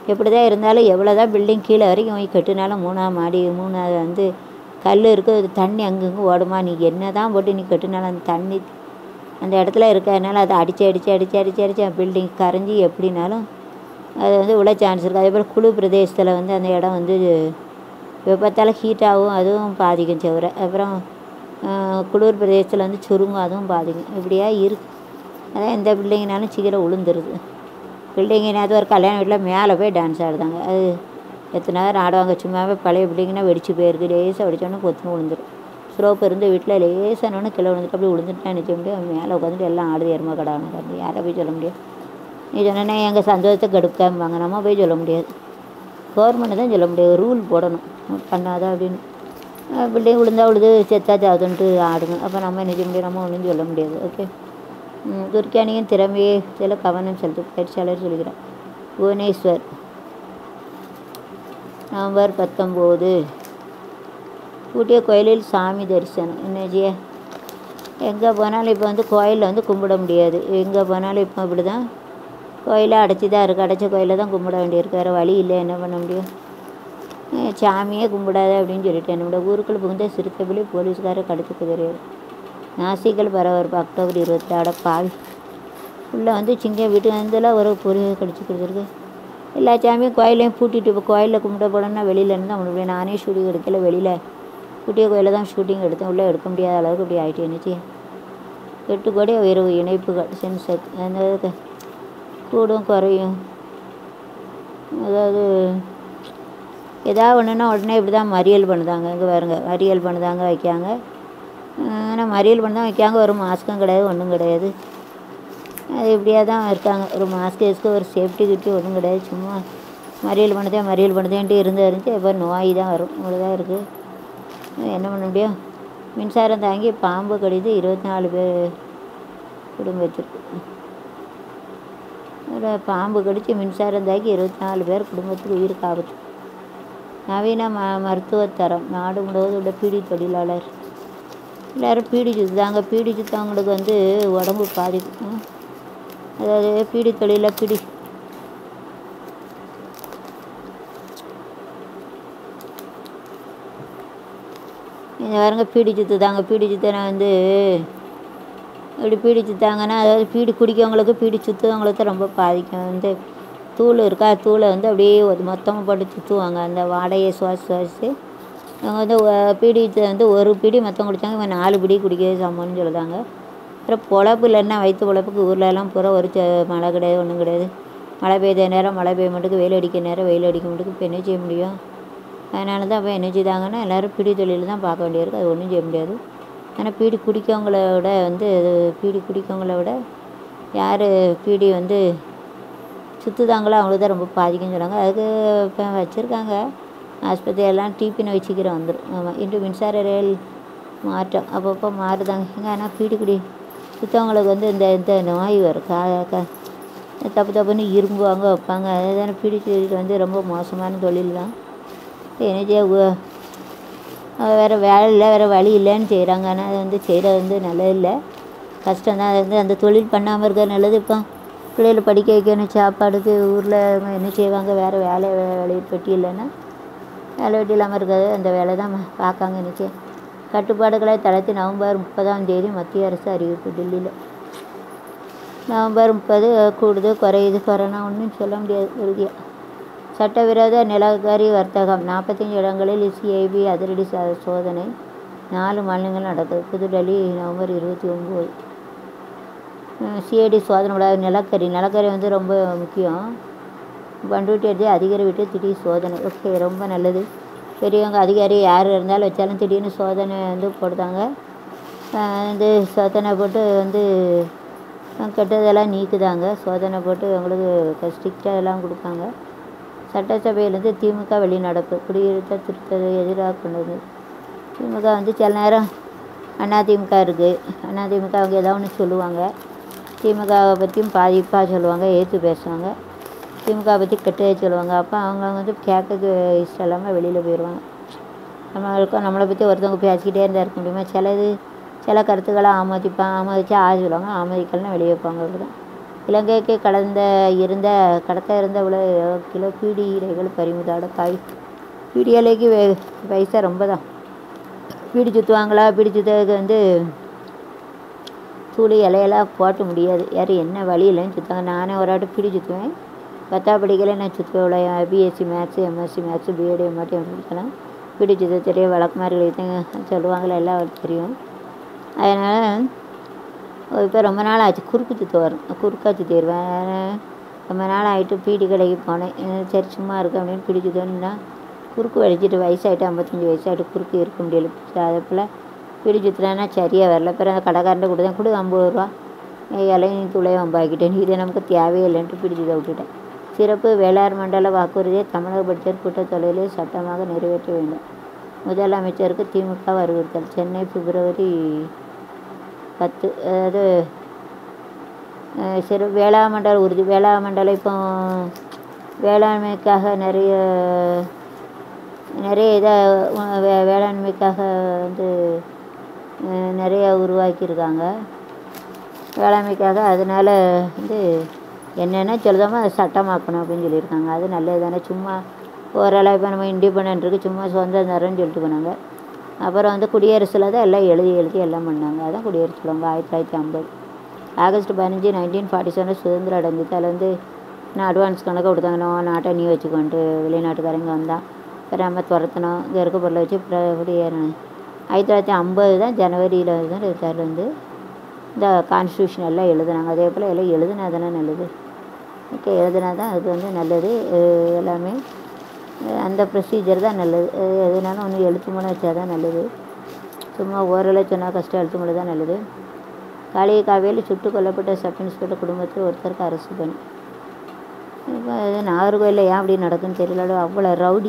எப்படி தான் இருந்தாலும் எவ்வளோ தான் பில்டிங் கீழே வரைக்கும் போய் கட்டினாலும் மூணாவது மாடி மூணாவது வந்து கல் இருக்குது அது தண்ணி அங்கங்கே ஓடுமா நீ என்ன தான் போட்டு நீ கட்டினாலும் அந்த தண்ணி அந்த இடத்துல இருக்கிறதுனால அதை அடித்து அடித்து அடித்து அடித்து அடித்து பில்டிங் கரைஞ்சி எப்படினாலும் அது வந்து உள்ள சான்ஸ் இருக்குது அதே போல் குழு பிரதேசத்தில் வந்து அந்த இடம் வந்து வெப்பத்தால் ஹீட் ஆகும் அதுவும் பாதிக்கும் செவரை அப்புறம் ஆஹ், குளிர் பிரதேசத்தில் வந்து சுருங்கும் அதுவும் பாதிக்கும் இப்படியா இருக்கு அதான் எந்த பில்டிங்னாலும் சீக்கிரம் உளுந்துருது பில்டிங்கினாவது ஒரு கல்யாண வீட்டில் மேலே போய் டான்ஸ் ஆடுதாங்க அது எத்தனை நேரம் ஆடுவாங்க சும்மாவே பழைய பில்டிங்னா வெடிச்சு போயிருக்கு லேசாக வெடிச்சோன்னே கொத்துன்னு விழுந்துரும் ஸ்லோப் இருந்து வீட்டில் லேசானோன்னு கீழே விழுந்துட்டு அப்படியே விழுந்துட்டா நிற்க முடியும் மேலே உட்காந்துட்டு எல்லாம் ஆடுது எருமை கடான கண்டு யாரை போய் சொல்ல முடியும் நீ சொன்னா எங்கள் சந்தோஷத்தை கெடுக்காம்பாங்க நம்ம போய் சொல்ல முடியாது கவர்மெண்ட் தான் சொல்ல முடியாது ரூல் போடணும் பண்ணாத அப்படின்னு பில்டிங் விழுந்தா விழுது செத்தா சாதுன்ட்டு ஆடுங்க அப்போ நம்ம என்ன செய்ய முடியும் நம்ம ஒன்றும் சொல்ல முடியாது ஓகே துர்க்கியானியின் திறமையை இதில் கவனம் செலுத்து பயிற்சியாளர் சொல்கிறார் புவனேஸ்வர் நவம்பர் பத்தொம்போது ஊட்டிய கோயிலில் சாமி தரிசனம் என்ன செய்ய எங்கே போனாலும் இப்போ வந்து கோயிலில் வந்து கும்பிட முடியாது எங்கே போனாலும் இப்போ இப்படி தான் கோயிலை அடைச்சி தான் இருக்குது அடைச்ச கோயிலில் தான் கும்பிட வேண்டியிருக்கு வேறு வழி இல்லை என்ன பண்ண முடியும் அஹ் சாமியே கும்பிடாத அப்படின்னு சொல்லிட்டு என்னோட ஊருக்குள்ள புகுந்த சிறுத்தைப்புலி போலீஸ்காரர் கடுத்து குதிரையார் நாசிகள் பரபரப்பு அக்டோபர் இருபத்தி ஆட பாவி உள்ளே வந்து சிங்கம் வீட்டு வந்தெல்லாம் ஒரு பொரிய கடிச்சு கொடுத்துருக்கு எல்லா சாமியும் கோயிலையும் பூட்டிட்டு இப்போ கோயிலில் கும்பிட போனோம்னா வெளியில இருந்து தான் முடியும் நானே ஷூட்டிங் எடுக்கல வெளியில் குட்டிய கோயிலில் தான் ஷூட்டிங் எடுத்தேன் உள்ளே எடுக்க முடியாத அளவுக்கு இப்படி ஆகிட்டு என்னச்சு எட்டு கோடி உயர்வு இணைப்புகள் சென்செக் அந்த கூடும் குறையும் அதாவது ஏதாவது ஒன்றுனா உடனே இப்படி தான் மறியல் பண்ணுதாங்க இங்கே பாருங்க மறியல் பண்ணுதாங்க வைக்காங்க ஆனால் மறியல் பண்ண தான் வைக்காங்க ஒரு மாஸ்க்கும் கிடையாது ஒன்றும் கிடையாது அது இப்படியே தான் இருக்காங்க ஒரு மாஸ்க் எஸ்க்கு ஒரு சேஃப்டி கிட்டி ஒன்றும் கிடையாது சும்மா மறியல் பண்ணுதே மறியல் பண்ணுதேன்ட்டு இருந்து இருந்துச்சு இப்போ நோய் தான் வரும் இவ்வளோதான் இருக்குது என்ன பண்ண முடியும் மின்சாரம் தாங்கி பாம்பு கடித்து இருபத்தி நாலு பேர் குடும்பத்திற்கு அதில் பாம்பு கடித்து மின்சாரம் தாக்கி இருபத்தி நாலு பேர் குடும்பத்துக்கு உயிருக்கு ஆபத்து நவீன ம மருத்துவத்தரம் நாடு முழுவதும் உள்ள பீடி தொழிலாளர் எல்லோரும் பீடி சுற்றுதாங்க பீடி சுற்றவங்களுக்கு வந்து உடம்பு பாதிக்கும் ம். அதாவது பீடி தொழிலில் பீடி இந்த பாருங்க பீடி சுற்றுதாங்க பீடி சுத்தனை வந்து இப்படி பீடி சுத்தாங்கன்னா அதாவது பீடி குடிக்கவங்களுக்கு பீடி சுற்றுவங்களுக்கு ரொம்ப பாதிக்கும் வந்து தூள் இருக்கா தூளை வந்து அப்படியே ஒரு மொத்தமாக போட்டு சுற்றுவாங்க அந்த வாடையை சுவாசி சுவாசித்து அவங்க வந்து ஒ- பீடி சு- வந்து ஒரு பீடி மொத்தம் குடித்தாங்க இவன் நாலு பீடி குடிக்கிறது சமம்னு சொல்லுதாங்க அப்புறம் பொழப்பு இல்லைன்னா வயிற்று பொழப்புக்கு ஊர்ல எல்லாம் பூரா ஒரு ச- மழை கிடையாது ஒன்றும் கிடையாது மழை பெய்த நேரம் மழை பெய்ய மாட்டுக்கு வெயில் அடிக்க நேரம் வெயில் அடிக்க மாட்டுக்கு இப்போ என்ன செய்ய முடியும் அதனால தான் இப்போ என்ன செய்தாங்கன்னா எல்லோரும் பீடி தொழில் தான் பார்க்க வேண்டியிருக்கு அது ஒன்றும் செய்ய முடியாது ஆனால் பீடி குடிக்கவங்கள விட வந்து இது பீடி குடிக்கவங்கள விட யார் பீடி வந்து சுற்றுதாங்களோ அவங்களுக்கு தான் ரொம்ப பாதிக்கும்னு சொன்னாங்க அதுக்கு இப்போ வச்சுருக்காங்க ஆஸ்பத்திரி எல்லாம் டிபின்னு வச்சுக்கிறோம் வந்துடும் ஆமாம் இன்று மின்சார ரயில் மாற்றம் அப்பப்போ மாறுதாங்க எங்க ஆனால் பீடி குடி சுத்தவங்களுக்கு வந்து இந்த இந்த நோய் வரும் கா க தப்பு தப்புன்னு இரும்புவாங்க வைப்பாங்க அதுதானே பீடி தொழில் வந்து ரொம்ப மோசமான தொழில் தான் என்ன செய்ய உ- அது வேறு வேலை இல்லை வேறு வழி இல்லைன்னு செய்கிறாங்க ஆனால் அது வந்து செய்கிறது வந்து நல்லது இல்லை கஷ்டம் தான் அது வந்து அந்த தொழில் பண்ணாமல் இருக்கிறது நல்லது இப்போ பிள்ளைகளை படிக்க வைக்கணும் சாப்பாடுக்கு ஊரில் என்ன செய்வாங்க வேறு வேலை வேலை பெட்டி இல்லைன்னா வேலை வெட்டி இல்லாமல் இருக்கிறது அந்த வேலை தான் பார்க்காங்க நிச்சயம் கட்டுப்பாடுகளை தளர்த்தி நவம்பர் முப்பதாம் தேதி மத்திய அரசு அறிவிப்பு டெல்லியில் நவம்பர் முப்பது கூடுது குறையுது கொரோனா ஒன்றும் சொல்ல முடியாது உறுதியாக சட்டவிரோத நிலக்கரி வர்த்தகம் நாற்பத்தஞ்சு இடங்களில் சிஐபி அதிரடி ச- சோதனை நாலு மாநிலங்கள் நடக்குது புதுடெல்லி நவம்பர் இருபத்தி ஒம்பது சிஐடி சோதனை விட நிலக்கரி நிலக்கரி வந்து ரொம்ப முக்கியம் பண்ருட்டி எடுத்து அதிகாரி விட்டு திடீர் சோதனை ஓகே ரொம்ப நல்லது பெரியவங்க அதிகாரி யார் இருந்தாலும் வச்சாலும் திடீர்னு சோதனை வந்து போடுதாங்க ஆஹ் வந்து சோதனை போட்டு வந்து அஹ் கெட்டதெல்லாம் நீக்குதாங்க சோதனை போட்டு அவங்களுக்கு ஸ்ட்ரிக்டாக எல்லாம் கொடுப்பாங்க சட்டசபையிலேருந்து திமுக வெளிநடப்பு குடியிருத்த திருத்தத்தை எதிராக கொண்டது திமுக வந்து சில நேரம் அதிமுக இருக்குது அதிமுக அவங்க ஏதாவது ஒன்று சொல்லுவாங்க திமுகவை பற்றியும் பாதிப்பாக சொல்லுவாங்க ஏற்று பேசுவாங்க திமுக பற்றி கெட்டதே சொல்லுவாங்க அப்போ அவங்க வந்து கேட்கறதுக்கு இஷ்டம் இல்லாமல் வெளியில் போயிடுவாங்க நம்மளுக்கும் நம்மளை பற்றி ஒருத்தவங்க பேசிக்கிட்டே இருந்தால் இருக்க முடியுமா சிலது சில கருத்துக்களை ஆமோதிப்பான் ஆமோதிச்சு ஆ சொல்லுவாங்க ஆமோதிக்கலன்னா வெளியே வைப்பாங்க அப்படிதான் இலங்கைக்கு கடந்த இருந்த கடத்த இருந்த இவ்வளோ கிலோ பீடி இலைகள் பறிமுதாட காய் பீடி இலைக்கு வே பைசா ரொம்ப தான் பீடி சுற்றுவாங்களா பீடி சுற்றுறதுக்கு வந்து தூள் இலையெல்லாம் போட்ட முடியாது யார் என்ன வழி இல்லைன்னு சுற்றுவாங்க நானே ஒரு ஆட்டு பீடி சுற்றுவேன் பத்தா படிக்கல நான் சுற்றுவேன் இவ்வளோ BSc maths MSc maths BEd MEd எம்எஸ்லாம் பீடி சுற்ற தெரியும் வழக்கு மாதிரி எழுதிங்க சொல்லுவாங்களே எல்லாம் அவருக்கு தெரியும் அதனால் இப்போ ரொம்ப நாள் ஆச்சு குறுக்கு சுற்று வரும் குறுக்கா சுற்றிடுவேன் ரொம்ப நாள் ஆகிட்டு பீடி கடைக்கு போனேன் அஹ் சரி சும்மா இருக்கு அப்படின்னு பீடி சுற்றணுன்னா குறுக்கு வலிச்சிட்டு வயசாகிட்டு ஐம்பத்தஞ்சு வயசாகிட்டு குறுக்கு இருக்க முடியல அதே போல் பீடி சுற்றுலான்னா சரியாக வரல பிறகு அந்த கடைக்காரன்ட்ட கொடுத்தேன் கொடு ஐம்பது ரூபா இலையும் துளையும் வம்பாக்கிட்டேன் இது நமக்கு தேவையில்லைன்ட்டு பீடி சுத்த விட்டுட்டேன் சிறப்பு வேளாண் மண்டல வாக்குறுதியை தமிழக பட்ஜெட் கூட்டத்தொடரிலே சட்டமாக நிறைவேற்ற வேண்டும் முதலமைச்சருக்கு திமுக வலியுறுத்தல் சென்னை பிப்ரவரி பத்து அதாவது அஹ் சிறு வேளாமண்டல உறுதி வேளாமண்டலம் இப்போ வேளாண்மைக்காக நிறைய நிறைய இதை உ- வே வேளாண்மைக்காக வந்து அஹ் நிறைய உருவாக்கியிருக்காங்க வேளாண்மைக்காக அதனால் வந்து என்னென்ன சொல்லுதோமோ அதை சட்டமாக்கணும் அப்படின்னு சொல்லியிருக்காங்க அது நல்லது தானே சும்மா ஓரளவு இப்போ நம்ம இண்டிபெண்ட் இருக்குது சும்மா சுதந்திரம்னு சொல்லிட்டு போனாங்க அப்புறம் வந்து குடியரசில் தான் எல்லாம் எழுதி எழுதி எல்லாம் பண்ணாங்க அதான் குடியரசு சொல்லுவாங்க ஆயிரத்தி தொள்ளாயிரத்தி ஐம்பது ஆகஸ்ட் பதினஞ்சு நைன்டீன் ஃபார்ட்டி செவனில் சுதந்திரம் அடைஞ்சிச்சு அதில் வந்து நான் அட்வான்ஸ் கணக்காக கொடுத்தாங்க "நோ, நாட்டை நீ வச்சுக்கோன்ட்டு வெளிநாட்டுக்காரங்க வந்தான் அப்புறம் நம்ம துரத்தணும் இங்கே இருக்க பொருளை வச்சு அப்புறம் எப்படி ஏறணும் ஆயிரத்தி தொள்ளாயிரத்தி ஐம்பது தான் ஜனவரியில் தான் இருக்கார் வந்து இந்த கான்ஸ்டியூஷன் எல்லாம் எழுதுனாங்க அதே போல் எல்லாம் எழுதுனா தானே நல்லது ஓகே எழுதுனா தான் அது வந்து நல்லது அஹ் எல்லாமே அஹ் அந்த ப்ரொசீஜர் தான் நல்லது அஹ் எதுனாலும் ஒன்று எழுத்து மூலம் வச்சா தான் நல்லது சும்மா ஓரளவு சொன்னால் கஷ்டம் எழுத்து மூலம் தான் நல்லது காளிய காவியில் சுட்டுக் கொல்லப்பட்ட சப் இன்ஸ்பெக்டர் குடும்பத்தில் ஒருத்தருக்கு அரசு பணி இப்போ இது நாகர்கோயிலில் ஏன் அப்படி நடக்குன்னு தெரியல அவ்வளோ ரவுடி